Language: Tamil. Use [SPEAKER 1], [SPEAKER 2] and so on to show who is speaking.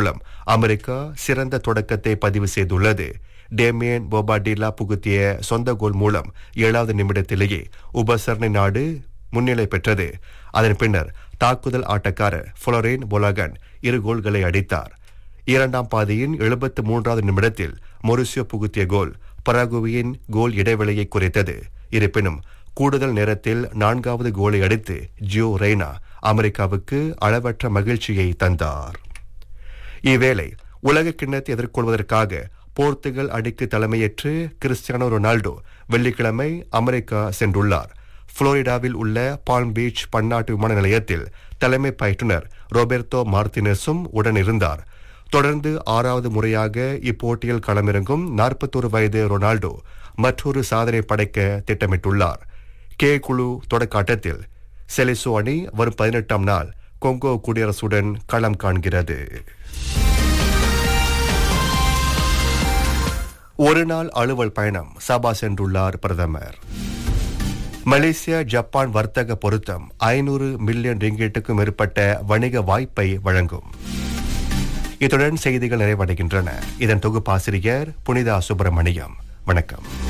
[SPEAKER 1] மூலம் அமெரிக்கா சிறந்த தொடக்கத்தை பதிவு செய்துள்ளது டேமியன் போபாடிலா புகுத்திய சொந்த கோல் மூலம் ஏழாவது நிமிடத்திலேயே உபசரணை நாடு முன்னிலை பெற்றது அதன் பின்னர் தாக்குதல் ஆட்டக்காரர் புளோரேன் பொலகன் இரு கோல்களை அடித்தார் இரண்டாம் பாதியின் எழுபத்து மூன்றாவது நிமிடத்தில் மொரிசியோ புகுத்திய கோல் பராகுவியின் கோல் இடைவெளியை குறைத்தது இருப்பினும் கூடுதல் நேரத்தில் நான்காவது கோலை அடித்து ஜியோ ரெய்னா அமெரிக்காவுக்கு அளவற்ற மகிழ்ச்சியை தந்தார் இவ்வேளை உலக கிண்ணத்தை எதிர்கொள்வதற்காக போர்த்துகல் அணிக்கு தலைமையேற்று கிறிஸ்டியானோ ரொனால்டோ வெள்ளிக்கிழமை அமெரிக்கா சென்றுள்ளார் புளோரிடாவில் உள்ள பால்ம் பீச் பன்னாட்டு விமான நிலையத்தில் தலைமை பயிற்றுனர் ரோபெர்டோ மார்டினஸும் உடன் இருந்தார் தொடர்ந்து ஆறாவது முறையாக இப்போட்டியில் களமிறங்கும் நாற்பத்தோரு வயது ரொனால்டோ மற்றொரு சாதனை படைக்க திட்டமிட்டுள்ளார் கே குழு தொடக்க ஆட்டத்தில் செலிசோ அணி வரும் பதினெட்டாம் நாள் கொங்கோ குடியரசுடன் களம் காண்கிறது ஒரு நாள் அலுவல் பயணம் சபா சென்றுள்ளார் பிரதமர் மலேசியா ஜப்பான் வர்த்தக பொருத்தம் ஐநூறு மில்லியன் ரிங்கெட்டுக்கும் மேற்பட்ட வணிக வாய்ப்பை வழங்கும் இத்துடன் செய்திகள் நிறைவடைகின்றன இதன் தொகுப்பாசிரியர் புனிதா சுப்பிரமணியம் வணக்கம்